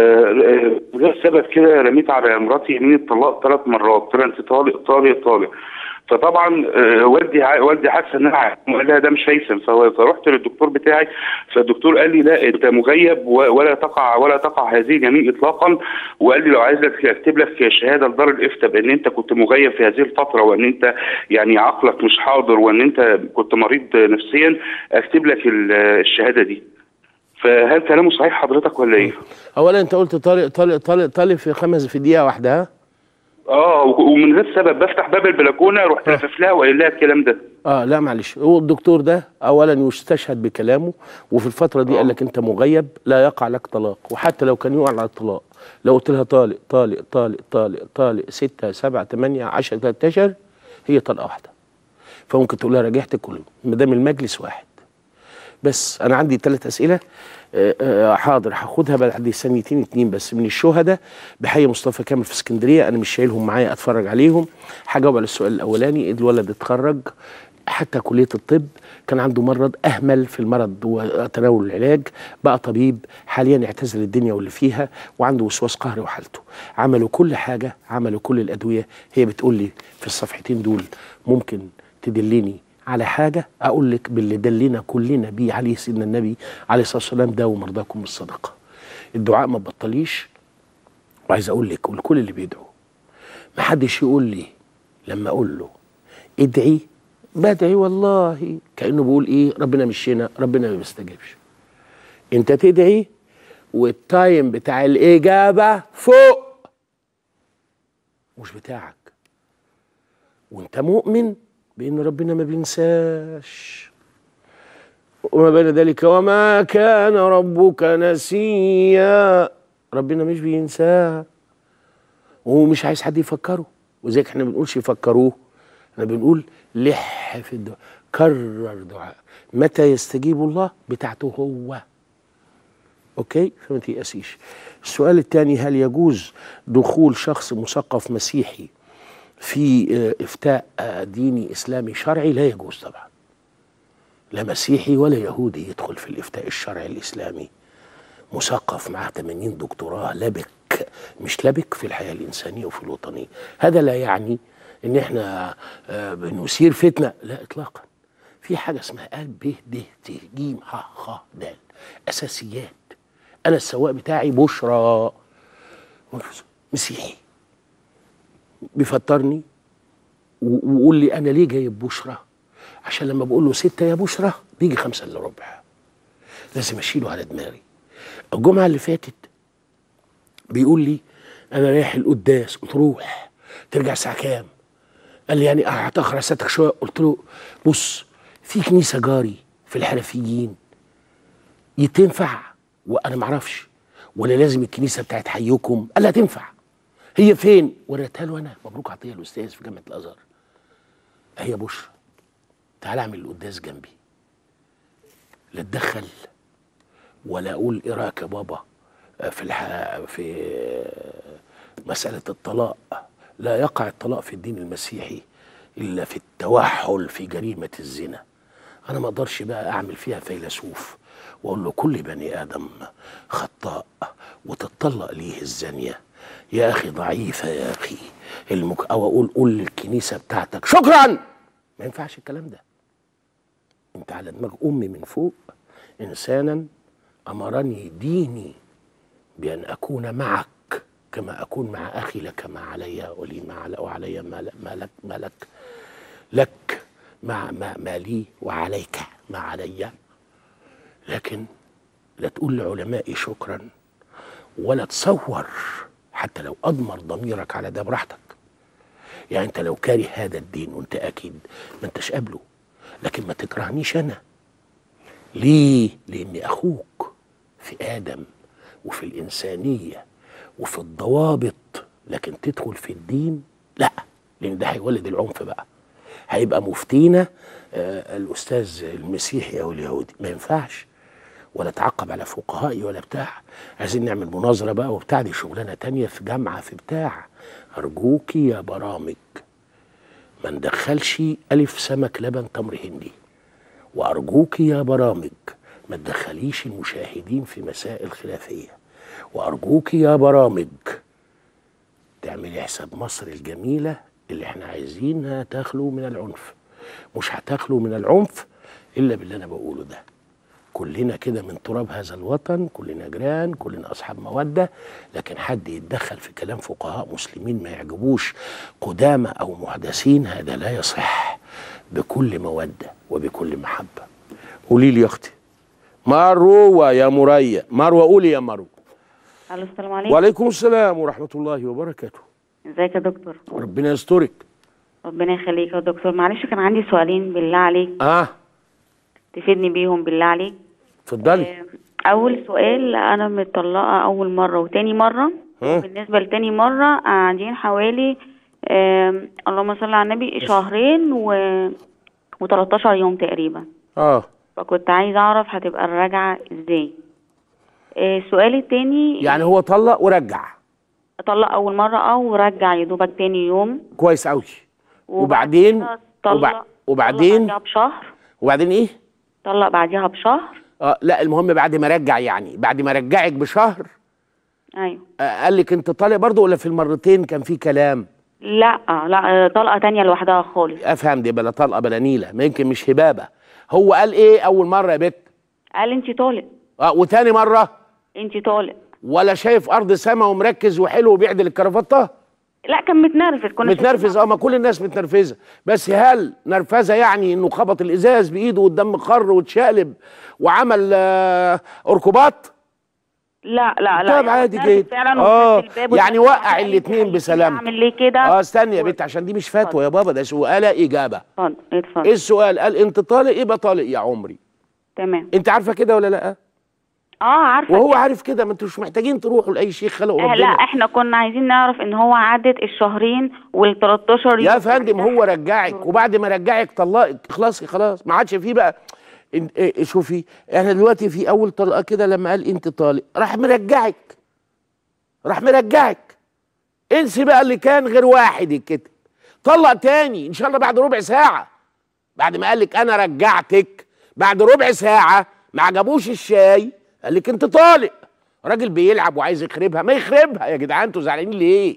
غير سبب كده رميت على مراتي يمين الطلاق ثلاث مرات قلت لها انت طالق طالق طالق فطبعا آه، والدي ع- والدي حاسس ان انا عايز. وقال لها ده مش هيثم فهو- فرحت للدكتور بتاعي فالدكتور قال لي لا انت مغيب و- ولا تقع ولا تقع هذه اليمين اطلاقا وقال لي لو عايز لك اكتب لك شهاده لدار الافتاء بان انت كنت مغيب في هذه الفتره وان انت يعني عقلك مش حاضر وان انت كنت مريض نفسيا اكتب لك ال- الشهاده دي فهل كلامه صحيح حضرتك ولا ايه؟ اولا انت قلت طالق طالق طالق طالق في خمس في دقيقه واحده ها اه و- ومن غير سبب بفتح باب البلكونه رحت لافف لها وقايل لها الكلام ده اه لا معلش هو الدكتور ده اولا يستشهد بكلامه وفي الفتره دي قال لك انت مغيب لا يقع لك طلاق وحتى لو كان يقع على الطلاق لو قلت لها طالق طالق طالق طالق طالق ستة سبعة ثمانية عشرة 13 هي طلقة واحدة فممكن تقول لها رجعت كله ما دام المجلس واحد بس انا عندي ثلاث اسئله آه، آه، حاضر هاخدها بعد ثانيتين اتنين بس من الشهداء بحي مصطفى كامل في اسكندريه انا مش شايلهم معايا اتفرج عليهم هجاوب على السؤال الاولاني الولد اتخرج حتى كليه الطب كان عنده مرض اهمل في المرض وتناول العلاج بقى طبيب حاليا اعتزل الدنيا واللي فيها وعنده وسواس قهري وحالته عملوا كل حاجه عملوا كل الادويه هي بتقول لي في الصفحتين دول ممكن تدلني على حاجة أقول لك باللي دلنا كلنا بيه عليه سيدنا النبي عليه الصلاة والسلام داووا مرضاكم بالصدقة الدعاء ما تبطليش وعايز أقول لك ولكل اللي بيدعوا ما حدش يقول لي لما أقول له ادعي بدعي والله كأنه بيقول إيه ربنا مش هنا ربنا ما بيستجيبش أنت تدعي والتايم بتاع الإجابة فوق مش بتاعك وانت مؤمن بان ربنا ما بينساش وما بين ذلك وما كان ربك نسيا ربنا مش بينساه وهو مش عايز حد يفكره وزيك احنا ما بنقولش يفكروه احنا بنقول لح في الدعاء كرر دعاء متى يستجيب الله بتاعته هو اوكي فما تيأسيش السؤال الثاني هل يجوز دخول شخص مثقف مسيحي في آه، افتاء آه، ديني اسلامي شرعي لا يجوز طبعا لا مسيحي ولا يهودي يدخل في الافتاء الشرعي الاسلامي مثقف معاه 80 دكتوراه لبك مش لبك في الحياه الانسانيه وفي الوطنيه هذا لا يعني ان احنا آه، بنثير فتنه لا اطلاقا في حاجه اسمها ا ب د ت ج ح خ د اساسيات انا السواق بتاعي بشرى مسيحي بيفطرني و- ويقول لي انا ليه جايب بشرى عشان لما بقول له ستة يا بشرى بيجي خمسة الا ربع لازم اشيله على دماغي الجمعة اللي فاتت بيقول لي انا رايح القداس قلت له روح ترجع الساعة كام قال لي يعني هتاخر ساعتك شوية قلت له بص في كنيسة جاري في الحرفيين تنفع وانا معرفش ولا لازم الكنيسة بتاعت حيكم قال لها تنفع هي فين وريتها له انا مبروك عطيه الاستاذ في جامعه الازهر هي بشرى تعال اعمل القداس جنبي لا اتدخل ولا اقول ايه رايك يا بابا في الح... في مساله الطلاق لا يقع الطلاق في الدين المسيحي الا في التوحل في جريمه الزنا انا ما اقدرش بقى اعمل فيها فيلسوف واقول له كل بني ادم خطاء وتتطلق ليه الزانيه يا اخي ضعيفه يا اخي المك... او اقول قول للكنيسه بتاعتك شكرا ما ينفعش الكلام ده انت على دماغ امي من فوق انسانا امرني ديني بان اكون معك كما اكون مع اخي لك ما علي ولي ما علي وعلي ما, ل- ما لك ما لك لك مع ما, ما لي وعليك ما علي لكن لا تقول لعلمائي شكرا ولا تصور حتى لو اضمر ضميرك على ده براحتك يعني انت لو كاره هذا الدين وانت اكيد ما انتش قابله لكن ما تكرهنيش انا ليه لاني اخوك في ادم وفي الانسانيه وفي الضوابط لكن تدخل في الدين لا لان ده هيولد العنف بقى هيبقى مفتينا آه الاستاذ المسيحي او اليهودي ما ينفعش ولا تعقب على فقهائي ولا بتاع عايزين نعمل مناظره بقى وبتاع دي شغلانه تانية في جامعه في بتاع ارجوكي يا برامج ما ندخلش الف سمك لبن تمر هندي وارجوكي يا برامج ما تدخليش المشاهدين في مسائل خلافيه وارجوكي يا برامج تعملي حساب مصر الجميله اللي احنا عايزينها تخلو من العنف مش هتخلو من العنف الا باللي انا بقوله ده كلنا كده من تراب هذا الوطن كلنا جيران كلنا اصحاب موده لكن حد يتدخل في كلام فقهاء مسلمين ما يعجبوش قدامى او محدثين هذا لا يصح بكل موده وبكل محبه قولي لي يا اختي مروه يا مريا مروه قولي يا مروه الو السلام عليكم وعليكم السلام ورحمه الله وبركاته ازيك يا دكتور ربنا يسترك ربنا يخليك يا دكتور معلش كان عندي سؤالين بالله عليك اه تفيدني بيهم بالله عليك اتفضلي اول سؤال انا متطلقه اول مره وتاني مره ها بالنسبه لتاني مره قاعدين حوالي آم، اللهم صل على النبي شهرين و و13 يوم تقريبا اه فكنت عايزه اعرف هتبقى الرجعه ازاي آه، السؤال التاني يعني هو طلق ورجع طلق اول مره اه ورجع يا دوبك تاني يوم كويس قوي وبعد وبعدين كده وبع... طلق وبعدين طلق بعدها بشهر وبعدين ايه طلق بعدها بشهر اه لا المهم بعد ما رجع يعني بعد ما رجعك بشهر ايوه آه قال لك انت طالق برضه ولا في المرتين كان في كلام لا لا طلقه تانية لوحدها خالص افهم دي بلا طلقه بلا نيله ما يمكن مش هبابه هو قال ايه اول مره يا بت قال انت طالق اه وتاني مره انت طالق ولا شايف ارض سما ومركز وحلو وبيعدل الكرافته لا كان متنرفز كنا متنرفز اه ما كل الناس متنرفزه بس هل نرفزه يعني انه خبط الازاز بايده والدم خر واتشقلب وعمل آه اركوبات لا لا لا طب عادي متنرفز جدا فعلا اه وفتح الباب يعني وفتح وقع الباب الاثنين بسلام اعمل ليه كده اه استني يا بنت عشان دي مش فتوى يا بابا ده سؤال اجابه اتفضل اتفضل ايه السؤال قال انت طالق يبقى طالق يا عمري تمام انت عارفه كده ولا لا اه عارفه وهو كده. عارف كده ما انتوا مش محتاجين تروحوا لاي شيخ خلقه آه لا ربنا احنا كنا عايزين نعرف ان هو عدت الشهرين وال 13 يوم يا فندم هو رجعك وبعد ما رجعك طلقك خلاص خلاص ما عادش فيه بقى إن- إيه شوفي احنا دلوقتي في اول طلقه كده لما قال انت طالق راح مرجعك راح مرجعك انسي بقى اللي كان غير واحد الكتب طلق تاني ان شاء الله بعد ربع ساعه بعد ما قال لك انا رجعتك بعد ربع ساعه ما عجبوش الشاي قال لك انت طالق راجل بيلعب وعايز يخربها ما يخربها يا جدعان انتوا زعلانين ليه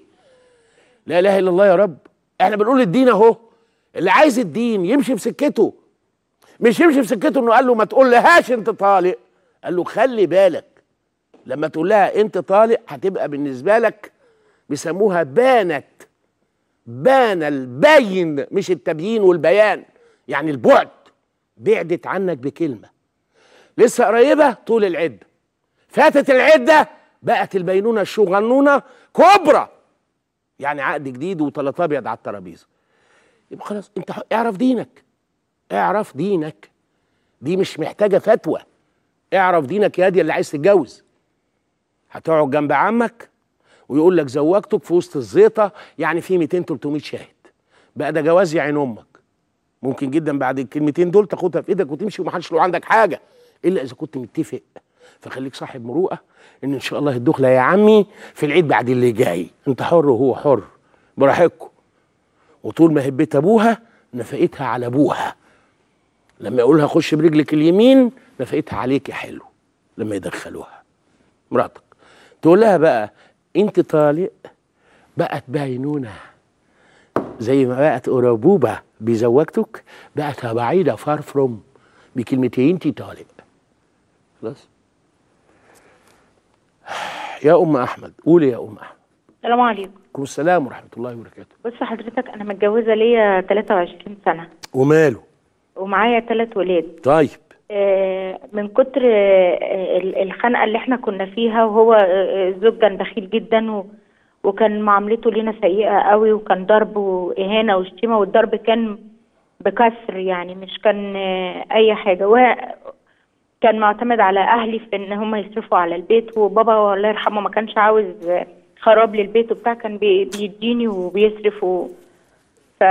لا اله الا الله يا رب احنا بنقول الدين اهو اللي عايز الدين يمشي في سكته مش يمشي في سكته انه قال له ما تقول لهاش انت طالق قال له خلي بالك لما تقول لها انت طالق هتبقى بالنسبه لك بيسموها بانت بان البين مش التبيين والبيان يعني البعد بعدت عنك بكلمه لسه قريبه طول العده فاتت العده بقت البينونه الشغنونه كبرى يعني عقد جديد وطلات ابيض على الترابيزه يبقى خلاص انت ح- اعرف دينك اعرف دينك دي مش محتاجه فتوى اعرف دينك يا هادي اللي عايز تتجوز هتقعد جنب عمك ويقول لك زوجتك في وسط الزيطه يعني في 200 300 شاهد بقى ده جواز يا عين امك ممكن جدا بعد الكلمتين دول تاخدها في ايدك وتمشي ومحدش له عندك حاجه الا اذا كنت متفق فخليك صاحب مروءه ان ان شاء الله الدخله يا عمي في العيد بعد اللي جاي انت حر وهو حر براحتكم وطول ما هبت ابوها نفقتها على ابوها لما يقولها خش برجلك اليمين نفقتها عليك يا حلو لما يدخلوها مراتك تقول لها بقى انت طالق بقت بينونه زي ما بقت أربوبة بزوجتك بقت بعيدة فار فروم بكلمتين انت طالق خلاص يا أم أحمد قولي يا أم أحمد السلام عليكم عليكم السلام ورحمة الله وبركاته بص حضرتك انا متجوزه ليا 23 سنه وماله ومعايا ثلاث ولاد طيب آه، من كتر آه، ال- الخنقه اللي احنا كنا فيها وهو آه، الزوج كان بخيل جدا و وكان معاملته لينا سيئه قوي وكان ضرب واهانه وشتيمه والضرب كان بكسر يعني مش كان آه، اي حاجه وكان معتمد على اهلي في ان هم يصرفوا على البيت وبابا الله يرحمه ما كانش عاوز آه، خراب للبيت وبتاع كان بي- بيديني وبيصرف و... ف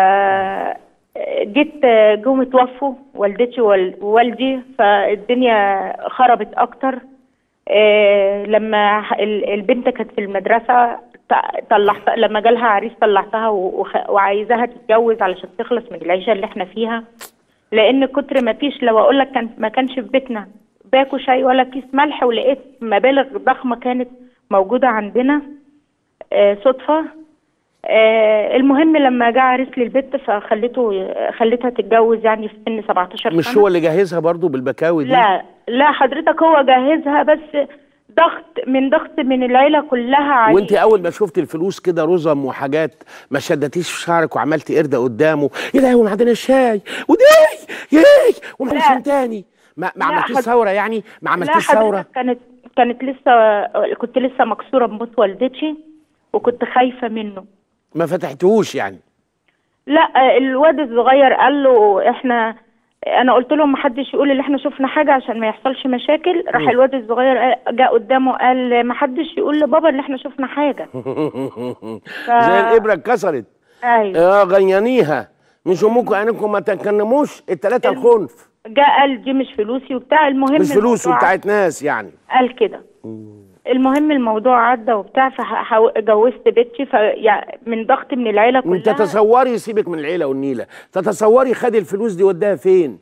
جيت جم اتوفوا والدتي ووال- ووالدي فالدنيا خربت اكتر آه، لما ح- ال- البنت كانت في المدرسة ط- طلعت لما جالها عريس طلعتها و- وخ- وعايزاها تتجوز علشان تخلص من العيشة اللي احنا فيها لان كتر ما فيش لو اقول لك كان ما كانش في بيتنا باكو شاي ولا كيس ملح ولقيت مبالغ ضخمة كانت موجودة عندنا آه، صدفة آه، المهم لما جه عريس للبت فخليته خليتها تتجوز يعني في سن 17 مش سنة هو اللي جهزها برضو بالبكاوي دي لا لا حضرتك هو جهزها بس ضغط من ضغط من العيلة كلها عليه وانت اول ما شفت الفلوس كده رزم وحاجات ما شدتيش في شعرك وعملت قرده قدامه ايه ده ما عندنا الشاي ودي ياي ومعلش لا. تاني ما, ما لا عملتيش حض- ثوره يعني ما لا عملتيش حضرتك ثوره كانت كانت لسه كنت لسه مكسورة بموت والدتي وكنت خايفة منه ما فتحتهوش يعني لا الواد الصغير قال له احنا انا قلت لهم محدش يقول ان احنا شفنا حاجه عشان ما يحصلش مشاكل راح مم. الواد الصغير قال- جاء قدامه قال محدش يقول لبابا ان احنا شفنا حاجه زي الابره اتكسرت ايوه اه غيانيها مش امكم عينكم ما تكلموش التلاته الخنف جاء قال دي مش فلوسي وبتاع المهم مش فلوس الموضوع وبتاعت ناس يعني قال كده المهم الموضوع عدى وبتاع فجوزت بنتي من ضغط من العيله انت كلها تتصوري سيبك من العيله والنيله تتصوري خد الفلوس دي وداها فين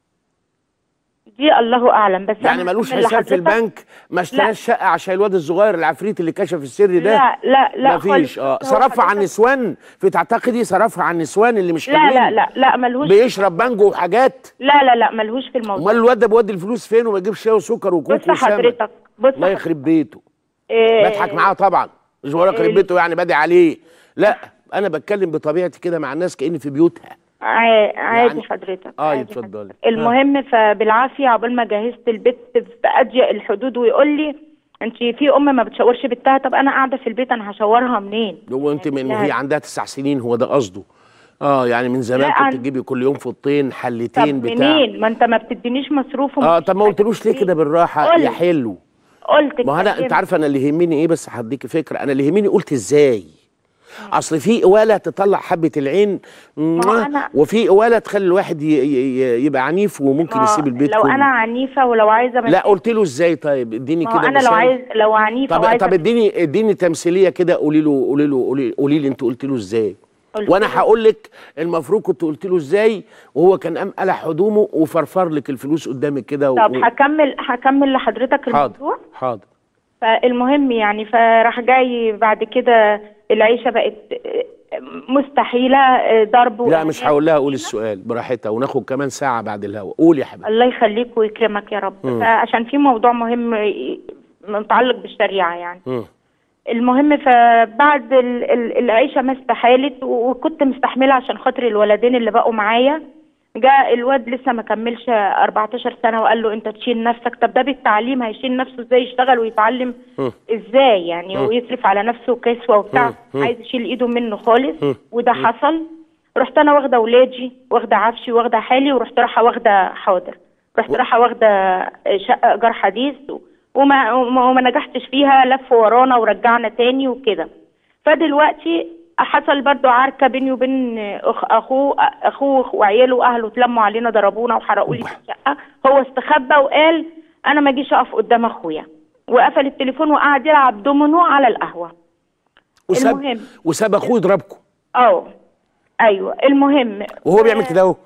دي الله اعلم بس يعني أنا ملوش اللي حساب في حضرتك- البنك ما اشتراش شقه عشان الواد الصغير العفريت اللي كشف السر ده لا لا لا مفيش خالص. اه هو صرفها على حضرتك- النسوان في تعتقدي صرفها على النسوان اللي مش لا حلوين لا لا لا ملهوش بيشرب بانجو وحاجات لا لا لا ملهوش في الموضوع امال الواد ده بيودي الفلوس فين وما يجيبش شاي وسكر وكوك بص وسمك حضرتك بص الله يخرب بيته إيه بضحك معاه طبعا مش بقول يخرب ال- بيته يعني بادي عليه لا انا بتكلم بطبيعتي كده مع الناس كاني في بيوتها عا- عادي يعني- حضرتك اه اتفضلي المهم فبالعافيه عقبال ما جهزت البيت في اضيق الحدود ويقول لي انت في ام ما بتشورش بنتها طب انا قاعده في البيت انا هشورها منين هو انت من لا. هي عندها تسع سنين هو ده قصده اه يعني من زمان لا، كنت عن- تجيبي كل يوم فطين طب حلتين بتاع منين ما انت ما بتدينيش مصروف اه ومش طب ما قلتلوش ليه كده بالراحه قلت. يا حلو قلت ما هو انا انت اتكلمت. عارفه انا اللي يهمني ايه بس هديكي فكره انا اللي يهمني قلت ازاي اصل في قواله تطلع حبه العين ما أنا- وفي قواله تخلي الواحد ي- ي- يبقى عنيف وممكن ما يسيب البيت لو كله انا عنيفه ولو عايزه لا قلت له ازاي طيب اديني ما هو كده انا لو مثال. عايز لو عنيفه طب وعايزه طب اديني اديني تمثيليه كده قولي له قولي له قولي, قولي لي انت قلت له ازاي قلت وانا له- هقول لك المفروض كنت قلت له ازاي وهو كان قام قلع هدومه وفرفر لك الفلوس قدامك كده طب هكمل هكمل لحضرتك حاضر الموضوع حاضر فالمهم يعني فراح جاي بعد كده العيشه بقت مستحيله ضرب لا مش هقول لها قول السؤال براحتها وناخد كمان ساعه بعد الهوا قول يا حبيبي الله يخليك ويكرمك يا رب مم. عشان في موضوع مهم متعلق بالشريعه يعني مم. المهم فبعد ال- ال- العيشه ما استحالت و- وكنت مستحمله عشان خاطر الولدين اللي بقوا معايا جاء الواد لسه ما كملش 14 سنه وقال له انت تشيل نفسك طب ده بالتعليم هيشيل نفسه ازاي يشتغل ويتعلم مم. ازاي يعني مم. ويصرف على نفسه كسوه وبتاع مم. مم. عايز يشيل ايده منه خالص مم. وده مم. حصل رحت انا واخده ولادي واخده عفشي واخده حالي ورحت رايحه واخده حاضر رحت رايحه واخده شقه ايجار حديث وما وما وما نجحتش فيها لف ورانا ورجعنا تاني وكده فدلوقتي حصل برضو عركه بيني وبين أخ اخوه اخوه وعياله واهله اتلموا علينا ضربونا وحرقوا لي الشقه هو استخبى وقال انا ما اجيش اقف قدام اخويا وقفل التليفون وقعد يلعب دومينو على القهوه وساب المهم. وساب اخوه يضربكم اه ايوه المهم وهو بيعمل كده اهو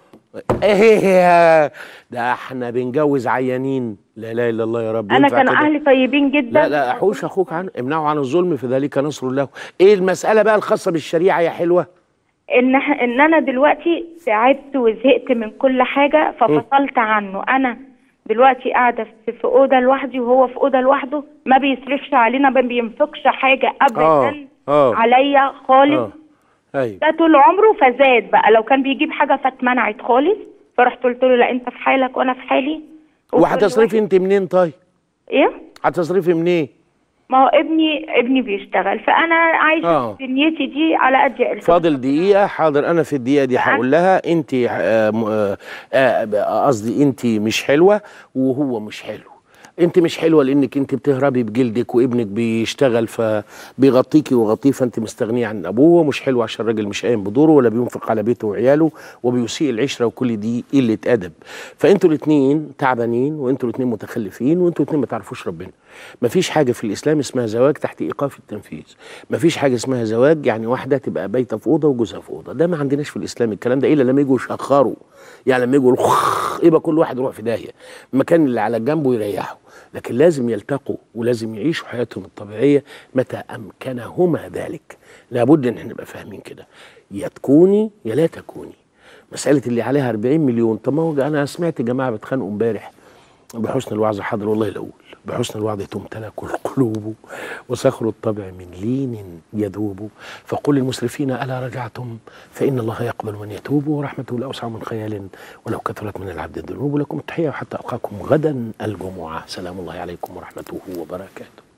ايه ده احنا بنجوز عيانين لا اله الا الله يا رب انا ينفع كانوا كده؟ اهلي طيبين جدا لا لا احوش اخوك عنه امنعه عن الظلم فذلك نصر له ايه المساله بقى الخاصه بالشريعه يا حلوه ان ان انا دلوقتي تعبت وزهقت من كل حاجه ففصلت عنه انا دلوقتي قاعده في في اوضه لوحدي وهو في اوضه لوحده ما بيصرفش علينا ما بينفقش حاجه ابدا اه اه عليا خالص اه ايوه ده طول عمره فزاد بقى لو كان بيجيب حاجه فاتمنعت خالص فرحت قلت له لا انت في حالك وانا في حالي وكل وهتصرفي انت منين طيب ايه هتصرفي منين ما هو ابني ابني بيشتغل فانا عايشه آه. في دنيتي دي على قد قلبي فاضل دقيقة حاضر أنا في الدقيقة دي هقول لها أنت آه، م- آه، آه، قصدي أنت مش حلوة وهو مش حلو أنت مش حلوة لأنك أنت بتهربي بجلدك وابنك بيشتغل فبيغطيكي ويغطيه فأنت مستغنية عن أبوه ومش حلو عشان الراجل مش قايم بدوره ولا بينفق على بيته وعياله وبيسيء العشرة وكل دي قلة أدب فأنتوا الاتنين تعبانين وأنتوا الاتنين متخلفين وأنتوا الاتنين ما تعرفوش ربنا مفيش حاجة في الإسلام اسمها زواج تحت إيقاف التنفيذ مفيش حاجة اسمها زواج يعني واحدة تبقى بايتة في أوضة وجوزها في أوضة ده ما عندناش في الإسلام الكلام ده إلا لما يجوا يشخروا يعني لما يجوا الخ- يبقى كل واحد يروح في داهية المكان اللي على جنبه يريحه لكن لازم يلتقوا ولازم يعيشوا حياتهم الطبيعية متى أمكنهما ذلك لابد إن احنا نبقى فاهمين كده يا تكوني يا لا تكوني مسألة اللي عليها 40 مليون طب ما هو أنا سمعت جماعة بيتخانقوا امبارح بحسن الوعظ حاضر والله الأول بحسن الوعظ تمتلك القلوب وصخر الطبع من لين يذوب فقل للمسرفين ألا رجعتم فإن الله يقبل من يتوب ورحمته لأوسع من خيال ولو كثرت من العبد الذنوب لكم التحية وحتى ألقاكم غدا الجمعة سلام الله عليكم ورحمته وبركاته